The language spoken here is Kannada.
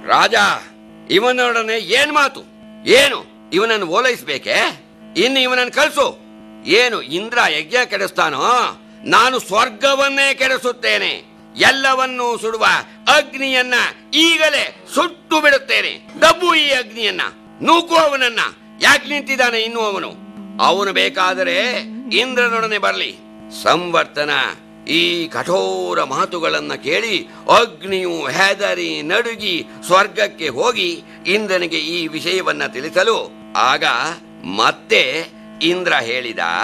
ರಾಜ ಇವನೊಡನೆ ಏನ್ ಮಾತು ಏನು ಇವನನ್ನು ಓಲೈಸ್ಬೇಕೆ ಇನ್ನು ಇವನನ್ನು ಕಳಿಸು ಏನು ಇಂದ್ರ ಯಜ್ಞ ಕೆಡಿಸ್ತಾನೋ ನಾನು ಸ್ವರ್ಗವನ್ನೇ ಕೆಡಿಸುತ್ತೇನೆ ಎಲ್ಲವನ್ನೂ ಸುಡುವ ಅಗ್ನಿಯನ್ನ ಈಗಲೇ ಸುಟ್ಟು ಬಿಡುತ್ತೇನೆ ದಬ್ಬು ಈ ಅಗ್ನಿಯನ್ನ ನೂಕು ಅವನನ್ನ ಯಾಕೆ ನಿಂತಿದ್ದಾನೆ ಇನ್ನು ಅವನು ಅವನು ಬೇಕಾದರೆ ಇಂದ್ರನೊಡನೆ ಬರಲಿ ಸಂವರ್ತನ ಈ ಕಠೋರ ಮಾತುಗಳನ್ನ ಕೇಳಿ ಅಗ್ನಿಯು ಹೆದರಿ ನಡುಗಿ ಸ್ವರ್ಗಕ್ಕೆ ಹೋಗಿ ಇಂದ್ರನಿಗೆ ಈ ವಿಷಯವನ್ನ ತಿಳಿಸಲು ಆಗ ಮತ್ತೆ ಇಂದ್ರ ಹೇಳಿದ